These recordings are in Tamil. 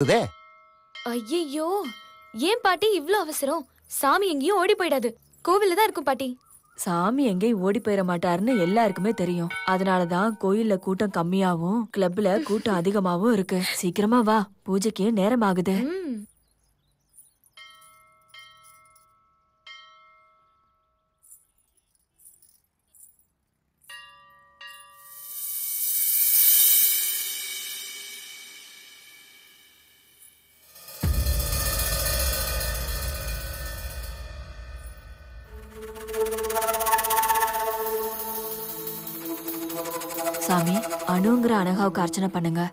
இதே ஐயையோ ஏன் பாட்டி இவ்ளோ அவசரம் சாமி எங்கேயும் ஓடி போயிடாது கோவில்ல தான் இருக்கும் பாட்டி சாமி எங்கேயும் ஓடி போயிட மாட்டாருன்னு எல்லாருக்குமே தெரியும் அதனாலதான் கோயில்ல கூட்டம் கம்மியாவும் கிளப்ல கூட்டம் அதிகமாவும் இருக்கு சீக்கிரமா வா பூஜைக்கு நேரம் ஆகுது ம் சாமி அணுங்கிற அனகாவுக்கு அர்ச்சனை பண்ணுங்க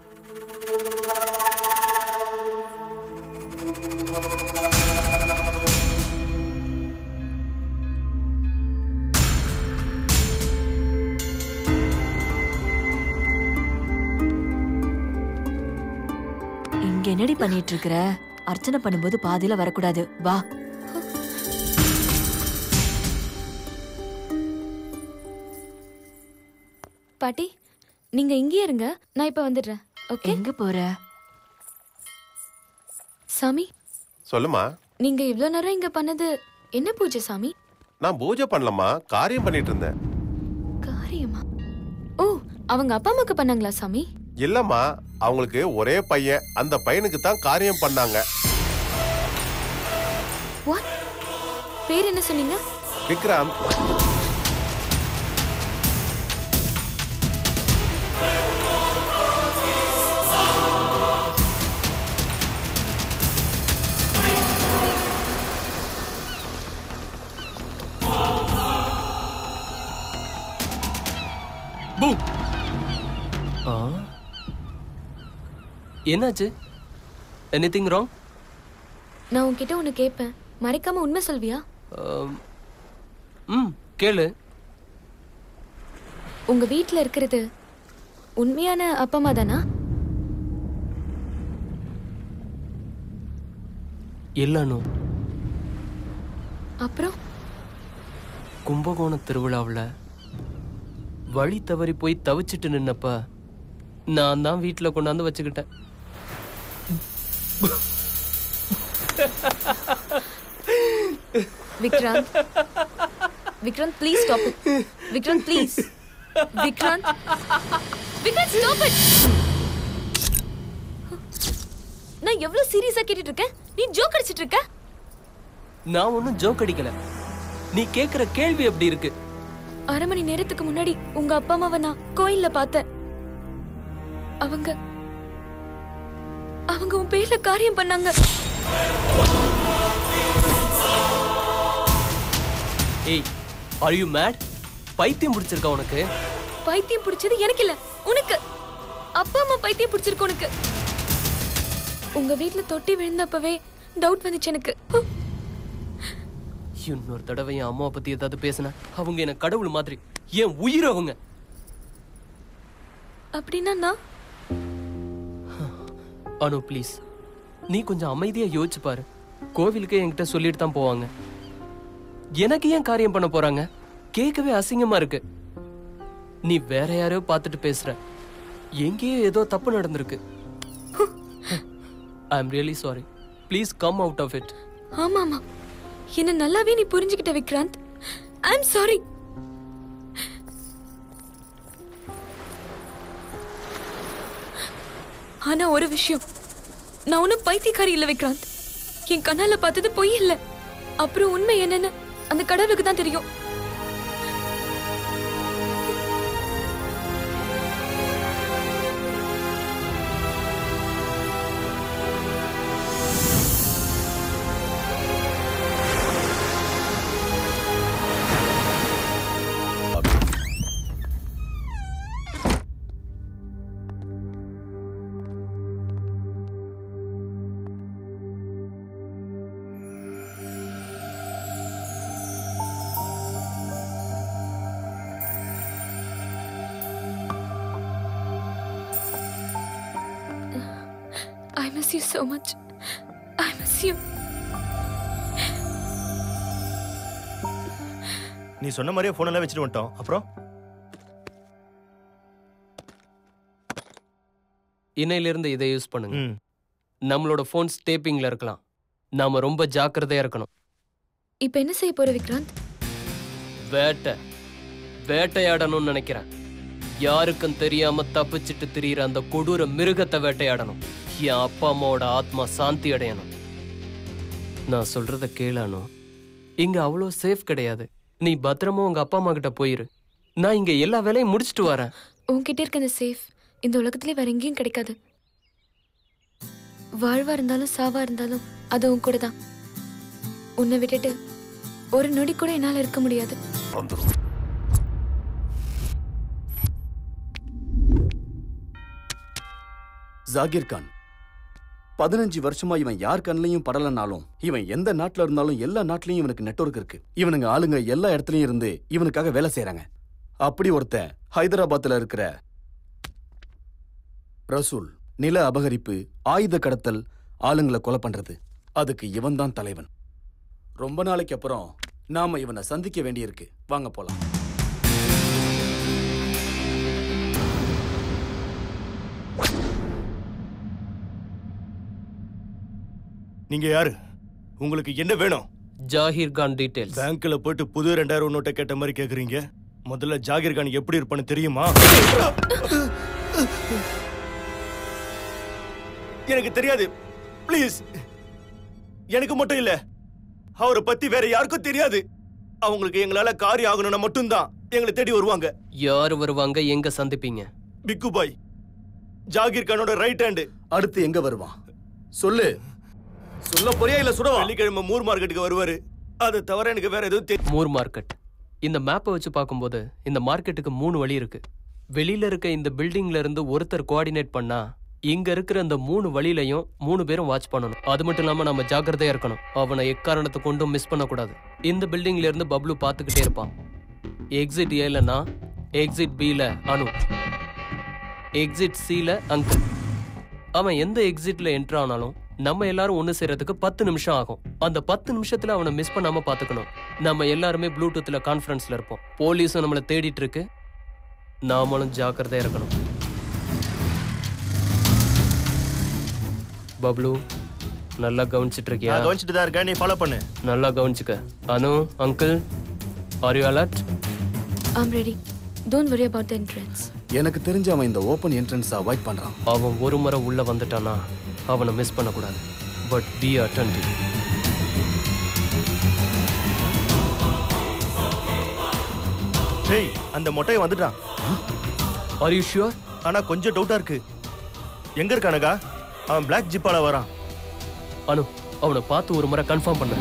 இங்க என்னடி பண்ணிட்டு இருக்கிற அர்ச்சனை பண்ணும்போது பாதியில வரக்கூடாது வா பாட்டி நீங்க இங்கேயே இருங்க நான் இப்ப வந்துடுறேன் ஓகே எங்க போற சாமி சொல்லுமா நீங்க இவ்ளோ நேரம் இங்க பண்ணது என்ன பூஜை சாமி நான் பூஜை பண்ணலம்மா காரியம் பண்ணிட்டு இருந்தேன் காரியமா ஓ அவங்க அப்பா அம்மாக்கு பண்ணாங்களா சாமி இல்லம்மா அவங்களுக்கு ஒரே பையன் அந்த பையனுக்கு தான் காரியம் பண்ணாங்க வாட் பேர் என்ன சொன்னீங்க விக்ராந்த் பூ ஆ என்னாச்சு எனிதிங் ராங் நான் உன்கிட்ட ஒன்னு கேட்பேன் மறைக்காம உண்மை சொல்வியா ம் கேளு உங்க வீட்ல இருக்கிறது உண்மையான அப்பா அம்மா தானா இல்லைன்னு அப்புறம் கும்பகோணம் திருவிழாவில் வழி தவறி போய் தவிச்சிட்டு நின்னப்ப நான் தான் வீட்டில் கொண்டாந்து வச்சுக்கிட்டேன் Vikrant Vikrant please stop it Vikrant please Vikrant Vikrant stop it நான் எவ்வளவு சீரியஸா கேட்டுட்டு இருக்கேன் நீ ஜோக் அடிச்சிட்டு இருக்க நான் ஒன்றும் ஜோக் அடிக்கல நீ கேட்குற கேள்வி எப்படி இருக்கு அரை மணி நேரத்துக்கு முன்னாடி உங்க அப்பா அம்மாவை நான் கோயில்ல பார்த்தேன் அவங்க அவங்க உன் பேர்ல காரியம் பண்ணாங்க ஏய் ஆர் யூ மேட் பைத்தியம் பிடிச்சிருக்கா உனக்கு பைத்தியம் பிடிச்சது எனக்கு இல்ல உனக்கு அப்பா அம்மா பைத்தியம் பிடிச்சிருக்கு உனக்கு உங்க வீட்ல தொட்டி விழுந்தப்பவே டவுட் வந்துச்சு எனக்கு இன்னொரு தடவை என் அம்மாவை பத்தி ஏதாவது பேசின அவங்க என்ன கடவுள் மாதிரி என் உயிர் அவங்க அப்படின்னா நான் அனு ப்ளீஸ் நீ கொஞ்சம் அமைதியா யோசிச்சு பாரு கோவிலுக்கு என்கிட்ட சொல்லிட்டு தான் போவாங்க எனக்கு ஏன் காரியம் பண்ண போறாங்க கேட்கவே அசிங்கமா இருக்கு நீ வேற யாரையோ பார்த்துட்டு பேசுற எங்கேயோ ஏதோ தப்பு நடந்திருக்கு I am really sorry please come out of it ஆமா ஆமா என்ன நல்லாவே நீ புரிஞ்சுக்கிட்ட விக்ராந்த் ஐ எம் சாரி ஆனா ஒரு விஷயம் நான் ஒன்னும் பைத்தியக்காரி இல்ல விக்ராந்த் என் கண்ணால பார்த்தது பொய் இல்ல அப்புறம் உண்மை என்னன்னு அந்த கடவுளுக்கு தான் தெரியும் I miss you so much. I miss you. நீ சொன்ன மாதிரியே ஃபோன் எல்லாம் வச்சுட்டு வந்துட்டோம் அப்புறம் இன்னையிலிருந்து இதை யூஸ் பண்ணுங்க ம் நம்மளோட ஃபோன்ஸ் டேப்பிங்ல இருக்கலாம் நாம ரொம்ப ஜாக்கிரதையா இருக்கணும் இப்ப என்ன செய்ய போற விக்ராந்த் வேட்டை வேட்டையாடணும்னு நினைக்கிறேன் யாருக்கும் தெரியாம தப்பிச்சிட்டு திரியிற அந்த கொடூர மிருகத்தை வேட்டையாடணும் என் அப்பா அம்மாவோட ஆத்மா சாந்தி அடையணும் நான் சொல்றத கேளானோ இங்க அவ்வளோ சேஃப் கிடையாது நீ பத்திரமா உங்க அப்பா அம்மா கிட்ட போயிரு நான் இங்க எல்லா வேலையும் முடிச்சிட்டு வரேன் உன்கிட்ட இருக்க அந்த சேஃப் இந்த உலகத்திலே வேற எங்கேயும் கிடைக்காது வாழ்வா இருந்தாலும் சாவா இருந்தாலும் அது உன் கூட தான் உன்னை விட்டுட்டு ஒரு நொடி கூட என்னால இருக்க முடியாது வந்துரும் ஜாகிர் கான் பதினஞ்சு வருஷமா இவன் யார் கண்ணிலையும் படலனாலும் இவன் எந்த நாட்டுல இருந்தாலும் எல்லா நாட்டிலையும் இவனுக்கு நெட்வொர்க் இருக்கு இவனுங்க ஆளுங்க எல்லா இடத்துலயும் இருந்து இவனுக்காக வேலை செய்றாங்க அப்படி ஒருத்தன் ஹைதராபாத்ல இருக்கிற ரசூல் நில அபகரிப்பு ஆயுத கடத்தல் ஆளுங்களை கொலை பண்றது அதுக்கு இவன் தான் தலைவன் ரொம்ப நாளைக்கு அப்புறம் நாம இவனை சந்திக்க வேண்டியிருக்கு வாங்க போலாம் நீங்க யாரு உங்களுக்கு என்ன வேணும் ஜாகிர் கான் டீடைல்ஸ் பேங்க்ல போயிட்டு புது ரெண்டாயிரம் நோட்டை கேட்ட மாதிரி கேக்குறீங்க முதல்ல ஜாகிர் கான் எப்படி இருப்பான்னு தெரியுமா எனக்கு தெரியாது ப்ளீஸ் எனக்கு மட்டும் இல்ல அவரை பத்தி வேற யாருக்கும் தெரியாது அவங்களுக்கு எங்களால காரியம் ஆகணும்னா மட்டும்தான் எங்களை தேடி வருவாங்க யார் வருவாங்க எங்க சந்திப்பீங்க பிக்கு பாய் ஜாகிர் கானோட ரைட் ஹேண்டு அடுத்து எங்க வருவான் சொல்லு சொல்ல போறியா இல்ல சுடவா வெள்ளிக்கிழமை மூர் மார்க்கெட்டுக்கு வருவாரு அதை தவிர எனக்கு வேற எதுவும் தெரியும் மூர் மார்க்கெட் இந்த மேப்பை வச்சு பார்க்கும்போது இந்த மார்க்கெட்டுக்கு மூணு வழி இருக்கு வெளியில இருக்க இந்த பில்டிங்ல இருந்து ஒருத்தர் கோஆர்டினேட் பண்ணா இங்க இருக்கிற இந்த மூணு வழியிலையும் மூணு பேரும் வாட்ச் பண்ணணும் அது மட்டும் இல்லாம நம்ம ஜாக்கிரதையா இருக்கணும் அவனை எக்காரணத்தை கொண்டும் மிஸ் பண்ணக்கூடாது இந்த பில்டிங்ல இருந்து பப்ளு பார்த்துக்கிட்டே இருப்பான் எக்ஸிட் ஏல நான் எக்ஸிட் பில அனு எக்ஸிட் சில அங்கிள் அவன் எந்த எக்ஸிட்ல என்ட்ரு ஆனாலும் நம்ம எல்லாரும் ஒண்ணு சேர்றதுக்கு பத்து நிமிஷம் ஆகும் அந்த பத்து நிமிஷத்துல அவனை மிஸ் பண்ணாம பாத்துக்கணும் நம்ம எல்லாருமே ப்ளூடூத்ல கான்ஃபரன்ஸ்ல இருப்போம் போலீஸும் நம்மளை தேடிட்டு இருக்கு நாமளும் ஜாக்கிரதையா இருக்கணும் பப்ளு நல்லா கவனிச்சிட்டு இருக்கியா நான் கவனிச்சுட்டு தான் இருக்கேன் நீ ஃபாலோ பண்ணு நல்லா கவனிச்சுக்க Anu uncle are you alert I'm ready don't worry about the entrance எனக்கு தெரிஞ்சு அவன் இந்த ஓப்பன் என்ட்ரன்ஸ் அவாய்ட் பண்றான் அவன் ஒரு முறை உள்ள வந்துட்டானா அவனை மிஸ் பண்ணக்கூடாது பட் பி அட்டன்டிவ் டேய் அந்த மொட்டையை வந்துட்டான் ஆர் யூ ஷுவர் ஆனா கொஞ்சம் டவுட்டா இருக்கு எங்க இருக்கானுக்கா அவன் பிளாக் ஜிப்பால வரான் அனு அவனை பார்த்து ஒரு முறை கன்ஃபார்ம் பண்ண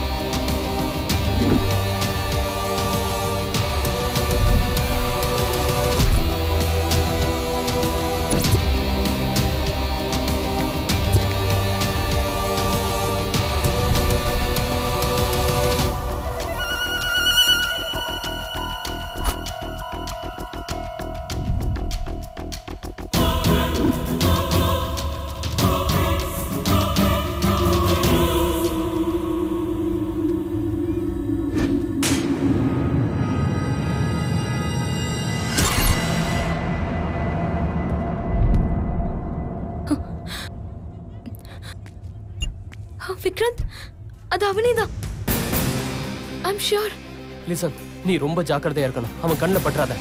விக்ராந்த் அது அவனே தான் ஐம் ஷியோர் லிசன் நீ ரொம்ப ஜாக்கிரதையா இருக்கணும் அவன் கண்ணில் பற்றாத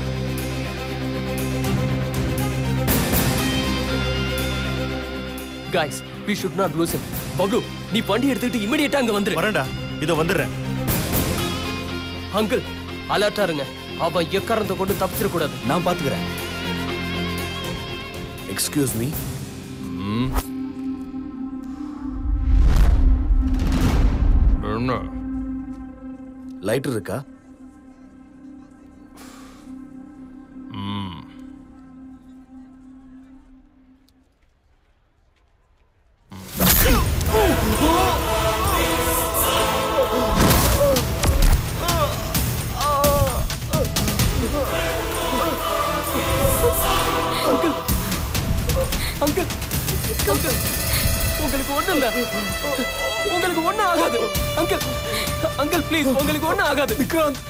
guys we should not lose him Bablu நீ வண்டி எடுத்துக்கிட்டு இமிடியேட்டா அங்க வந்துரு வரேன்டா இதோ வந்துடுறேன் அங்கிள் அலர்ட்டா இருங்க அவன் எக்காரத்தை கொண்டு தப்பிச்சிட கூடாது நான் பாத்துக்கிறேன் எக்ஸ்கியூஸ் மீ என்ன லைட்டர் இருக்கா அங்கிள் அங்கிள் உங்களுக்கு ஒண்ணும் இல்ல உங்களுக்கு ஒண்ணும் ஆகாது அங்கிள் அங்கிள் ப்ளீஸ் உங்களுக்கு ஒண்ணும் ஆகாது விக்ராந்த்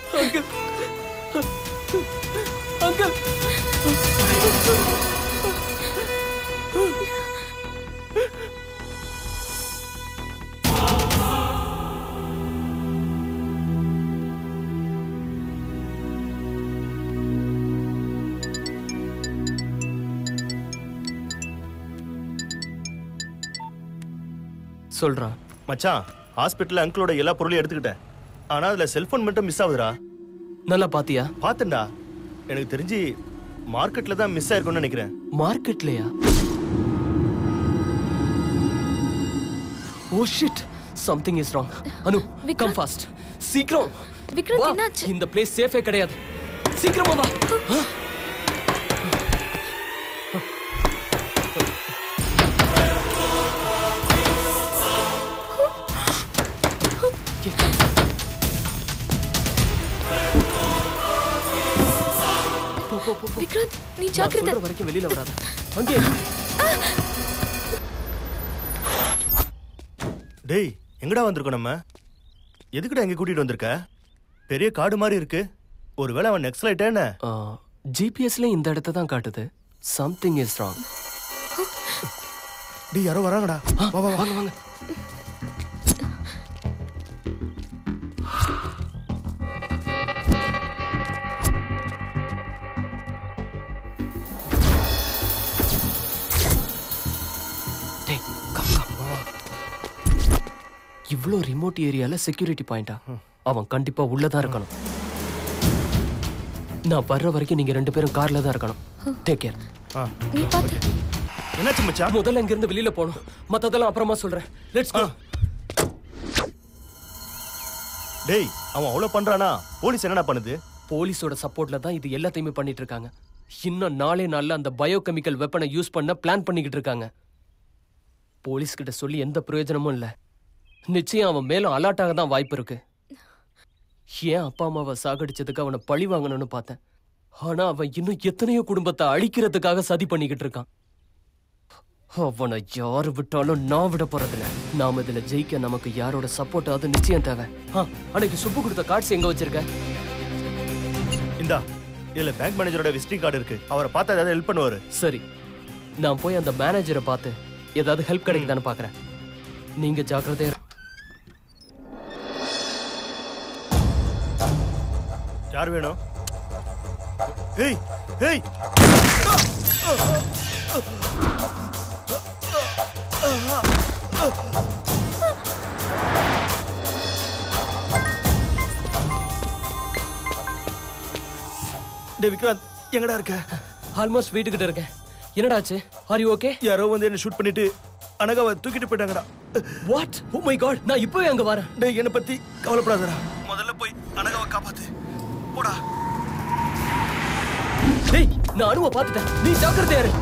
அங்கிள் அங்கிள் சொல்றான் மச்சான் ஹாஸ்பிட்டல்ல அங்கிளோட எல்லா பொருளையும் எடுத்துக்கிட்டேன் ஆனா அதுல செல்போன் மட்டும் மிஸ் ஆகுதுடா நல்லா பாத்தியா பார்த்தேன்டா எனக்கு தெரிஞ்சு மார்க்கெட்ல தான் மிஸ் ஆயிருக்கும்னு நினைக்கிறேன் மார்க்கெட்லயா oh shit something is wrong Anu come Vikram. Fast சீக்கிரம் விக்ரம் வா. என்னாச்சு இந்த பிளேஸ் சேஃபே கிடையாது சீக்கிரமா வா ஆ? போ, போ, போ, போ. விக்ராந்த் நீ நான் ஜாக்கிரதை சொல்ற வரைக்கும் வெளியில வராத அங்கே டேய் எங்கடா வந்திருக்கோம் நம்ம எதுக்குடா இங்க கூட்டிட்டு வந்திருக்க பெரிய காடு மாதிரி இருக்கு ஒருவேளை அவன் நெக்ஸ்ட் லைட் என்ன ஜிபிஎஸ்ல இந்த இடத்த தான் காட்டுது சம்திங் இஸ் ராங் டேய் யாரோ வராங்கடா வா வா வா வாங்க வாங்க டேய், come, come, வா, வா. இவ்ளோ ரிமோட் ஏரியால செக்யூரிட்டி பாயிண்டா அவன் கண்டிப்பா உள்ளதான் இருக்கணும் நான் வர்ற வரைக்கும் நீங்க ரெண்டு பேரும் கார்ல தான் இருக்கணும் டேக் கேர் ஆ. நீ பாத்து என்னாச்சு மச்சான் முதல்ல இங்க இருந்து வெளியில போகணும் மத்ததெல்லாம் அப்புறமா சொல்றேன் லெட்ஸ் கோ டேய் அவன் அவ்வளவு பண்றானா போலீஸ் என்னடா பண்ணுது போலீஸோட சப்போர்ட்ல தான் இது எல்லாத்தையுமே பண்ணிட்டு இருக்காங்க இன்னும் நாளே நாள்ல அந்த பயோகெமிக்கல் வெப்பனை யூஸ் பண்ண பிளான் பண்ணிக்கிட்டு இருக்காங்க போலீஸ் கிட்ட சொல்லி எந்த பிரயோஜனமும் இல்ல நிச்சயம் அவன் மேலும் அலர்ட்டாக தான் வாய்ப்பு இருக்கு ஏன் அப்பா அம்மாவை சாகடிச்சதுக்கு அவனை பழி வாங்கணும்னு பார்த்தேன் ஆனா அவன் இன்னும் எத்தனையோ குடும்பத்தை அழிக்கிறதுக்காக சதி பண்ணிக்கிட்டு இருக்கான் அவனை யாரு விட்டாலும் நான் விட போறதில்ல நாம இதுல ஜெயிக்க நமக்கு யாரோட சப்போர்ட் அது நிச்சயம் தேவை ஆ, அன்னைக்கு சுப்பு கொடுத்த கார்ட்ஸ் எங்க வச்சிருக்க இந்தா இதுல பேங்க் மேனேஜரோட விசிட்டிங் கார்டு இருக்கு அவரை பார்த்தா ஏதாவது ஹெல்ப் பண்ணுவாரு சரி நான் போய் அந்த மேனேஜரை பார்த்து ஏதாவது ஹெல்ப் கிடைக்குதான்னு பார்க்கறேன் நீங்க ஜாக்கிரதையா இரு. யார் வேணும் ஏய் ஏய் டேய் விக்ராந்த் எங்கடா இருக்க ஆல்மோஸ்ட் வீட்டுக்கிட்ட இருக்கேன் என்னடாச்சு ஆர் யூ ஓகே யாரோ வந்து என்ன ஷூட் பண்ணிட்டு அனகாவை தூக்கிட்டு போயிட்டாங்கடா வாட் ஓ மை காட் நான் இப்பவே அங்க வரேன் டேய் என்னை பத்தி கவலைப்படாதடா முதல்ல போய் அனகாவை காப்பாத்து போடா டேய் நான் அனுவ பார்த்துட்டேன் நீ ஜாக்கிரதையா இரு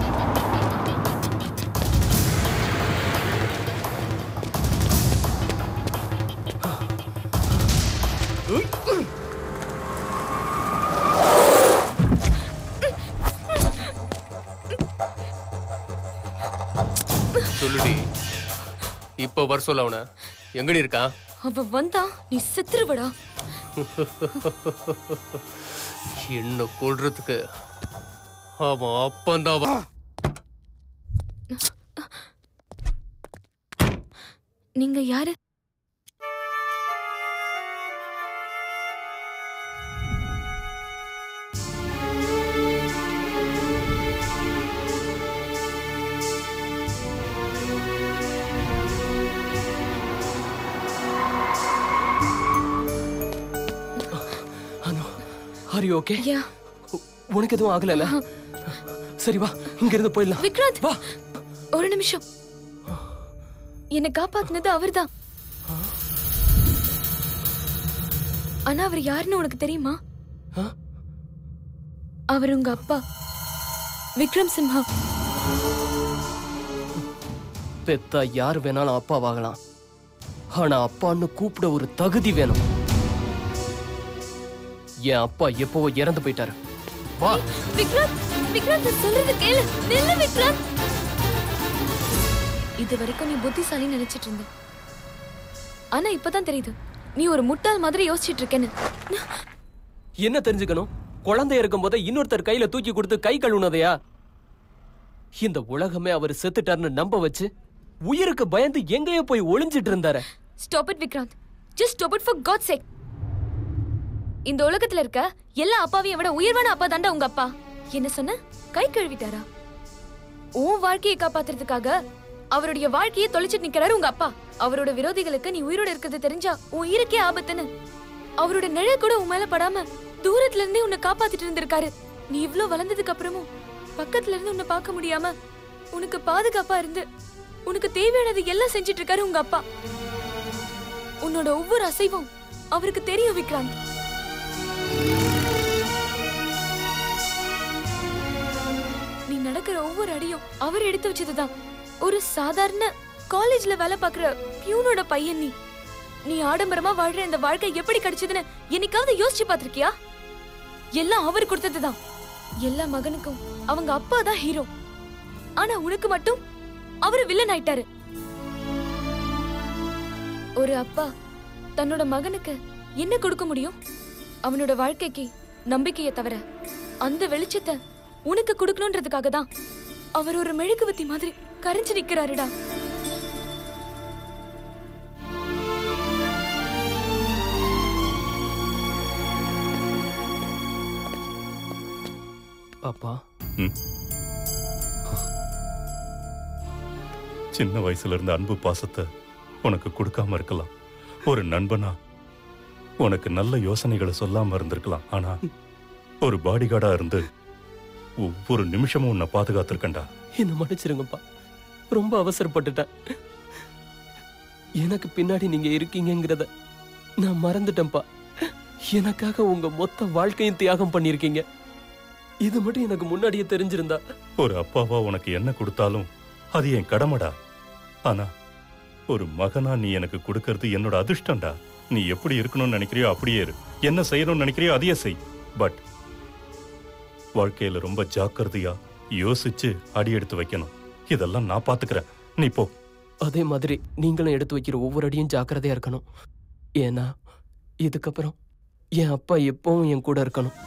சொல்லுடி இப்போ வர சொல்ல அவன எங்கடி இருக்கான் அவ வந்தா நீ செத்துருவடா என்ன கொல்றதுக்கு அவன் அப்பந்தான் வா நீங்க யாரு அனு ஆர் யூ ஓகே யா உனக்கு எதுவும் ஆகலல சரி வா இங்க இருந்து போயிடலாம் விக்ராந்த் வா ஒரு நிமிஷம் என்னை காப்பாத்துனது அவர்தான் ஆனா அவர் யாருன்னு உனக்கு தெரியுமா ஆ? அவர் உங்க அப்பா விக்ரம் சிம்ஹா பெத்தா யார் வேணாலும் அப்பாவாகலாம் ஆனா அப்பான்னு கூப்பிட ஒரு தகுதி வேணும் என் அப்பா எப்பவோ இறந்து போயிட்டாரு வா விக்ராந்த் விக்ராந்த் நான் சொல்றது கேளு நில்லு விக்ராந்த் இது வரைக்கும் நீ புத்திசாலி நினைச்சிட்டு இருந்த ஆனா இப்பதான் தெரியுது நீ ஒரு முட்டாள் மாதிரி யோசிச்சிட்டு இருக்கேன்னு என்ன தெரிஞ்சுக்கணும் குழந்தை இருக்கும் போதே இன்னொருத்தர் கையில தூக்கி கொடுத்து கை கழுவுனதையா இந்த உலகமே அவர் செத்துட்டாருன்னு நம்ப வச்சு உயிருக்கு பயந்து எங்கேயோ போய் ஒளிஞ்சிட்டு இருந்தாரு stop it Vikrant just stop it for God sake இந்த உலகத்துல இருக்க எல்லா அப்பாவையும் விட உயர்வான அப்பா தாண்டா உங்க அப்பா என்ன சொன்ன கை கழுவிட்டாரா உன் வாழ்க்கையை காப்பாத்துறதுக்காக அவருடைய வாழ்க்கையை தொலைச்சிட்டு நிக்கிறாரு உங்க அப்பா அவரோட விரோதிகளுக்கு நீ உயிரோட இருக்கிறது தெரிஞ்சா உன் உயிருக்கே ஆபத்துன்னு அவரோட நிழல் கூட உன் மேல படாம தூரத்துல இருந்தே உன்னை காப்பாத்திட்டு இருந்திருக்காரு நீ இவ்ளோ வளர்ந்ததுக்கு அப்புறமும் பக்கத்துல இருந்து உன்னை பார்க்க முடியாம உனக்கு பாதுகாப்பா இருந்து உனக்கு தேவையானது எல்லாம் செஞ்சிட்டு இருக்காரு உங்க அப்பா உன்னோட ஒவ்வொரு அசைவும் அவருக்கு தெரியும் விக்ராந்த் நீ நடக்கிற ஒவ்வொரு அடியும் அவர் எடுத்து வச்சதுதான் ஒரு சாதாரண காலேஜ்ல வேலை பார்க்குற பியூனோட பையன் நீ நீ ஆடம்பரமா வாழ்ற இந்த வாழ்க்கை எப்படி கிடைச்சதுன்னு என்னைக்காவது யோசிச்சு பார்த்திருக்கியா எல்லாம் அவர் கொடுத்ததுதான் எல்லா மகனுக்கும் அவங்க அப்பா தான் ஹீரோ ஆனா உனக்கு மட்டும் அவரு வில்லன் ஆயிட்டாரு ஒரு அப்பா தன்னோட மகனுக்கு என்ன கொடுக்க முடியும் அவனோட வாழ்க்கைக்கு நம்பிக்கையை தவிர அந்த வெளிச்சத்தை உனக்கு கொடுக்கணுன்றதுக்காக தான் அவர் ஒரு மெழுகுவத்தி மாதிரி கரைஞ்சு நிக்கிறாருடா அப்பா சின்ன வயசுல இருந்த அன்பு பாசத்தை உனக்கு கொடுக்காம இருக்கலாம் ஒரு நண்பனா உனக்கு நல்ல யோசனைகளை சொல்லாம இருந்திருக்கலாம் ஆனா ஒரு பாடிகார்டா இருந்து ஒவ்வொரு நிமிஷமும் உன்னை பாதுகாத்திருக்கேன்டா என்ன மன்னிச்சிருங்கப்பா ரொம்ப அவசரப்பட்டுட்டேன் எனக்கு பின்னாடி நீங்க இருக்கீங்கங்கிறத நான் மறந்துட்டேன்ப்பா எனக்காக உங்க மொத்த வாழ்க்கையும் தியாகம் பண்ணிருக்கீங்க இது மட்டும் எனக்கு முன்னாடியே தெரிஞ்சிருந்தா ஒரு அப்பாவா உனக்கு என்ன கொடுத்தாலும் அது என் கடமைடா ஆனா ஒரு மகனா நீ எனக்கு கொடுக்கறது என்னோட அதிர்ஷ்டம்டா நீ எப்படி இருக்கணும்னு நினைக்கிறியோ அப்படியே இரு என்ன செய்யணும்னு நினைக்கிறியோ அதையே செய் பட் வாழ்க்கையில ரொம்ப ஜாக்கிரதையா யோசிச்சு அடி எடுத்து வைக்கணும் இதெல்லாம் நான் பாத்துக்கிறேன் நீ போ அதே மாதிரி நீங்களும் எடுத்து வைக்கிற ஒவ்வொரு அடியும் ஜாக்கிரதையா இருக்கணும் ஏன்னா இதுக்கப்புறம் என் அப்பா எப்பவும் என் கூட இருக்கணும்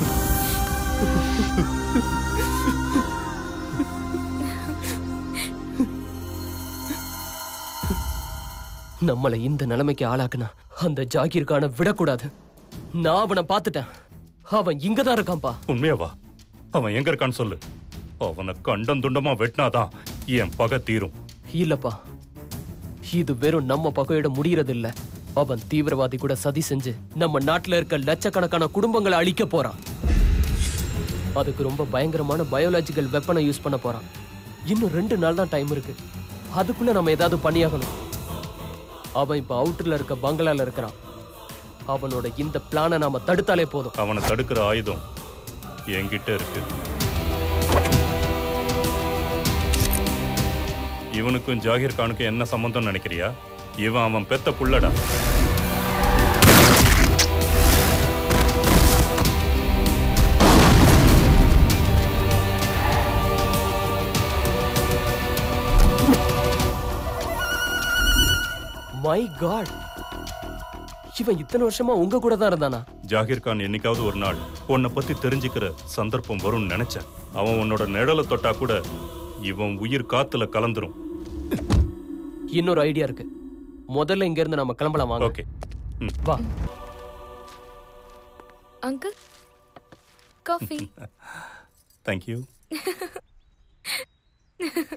நம்மளை இந்த நிலைமைக்கு ஆளாக்குனா அந்த ஜாகீர்கான விடக்கூடாது நான் அவனை பார்த்துட்டேன் அவன் இங்கதான் இருக்கான்பா உண்மையாவா அவன் எங்க இருக்கான்னு சொல்லு அவனை கண்டம் துண்டமா வெட்டினாதான் என் பகை தீரும் இல்லப்பா இது வெறும் நம்ம பகையிட முடியறது இல்ல அவன் தீவிரவாதி கூட சதி செஞ்சு நம்ம நாட்டுல இருக்க லட்சக்கணக்கான குடும்பங்களை அழிக்க போறான் அதுக்கு ரொம்ப பயங்கரமான பயோலாஜிக்கல் வெப்பனை யூஸ் பண்ண போறான் இன்னும் ரெண்டு நாள் தான் டைம் இருக்கு அதுக்குள்ள நம்ம ஏதாவது பண்ணியாகணும் அவன் இப்ப அவுட்டர்ல இருக்க பங்களால இருக்கிறான் அவனோட இந்த பிளானை நாம தடுத்தாலே போதும் அவனை தடுக்கிற ஆயுதம் என்கிட்ட இருக்கு இவனுக்கும் ஜாகிர் கானுக்கும் என்ன சம்பந்தம் நினைக்கிறியா இவன் அவன் பெத்த புள்ளடா மை காட் இவன் இத்தனை வருஷமா உங்க கூட தான் இருந்தானா ஜாகிர் கான் என்னைக்காவது ஒரு நாள் உன்னை பத்தி தெரிஞ்சுக்கிற சந்தர்ப்பம் வரும்னு நினைச்சேன் அவன் உன்னோட நிழலை தொட்டா கூட இவன் உயிர் காத்துல கலந்துரும் இன்னொரு ஐடியா இருக்கு முதல்ல இங்க இருந்து நம்ம கிளம்பலாம் வாங்க ஓகே வா அங்கிள் காஃபி தேங்க்யூ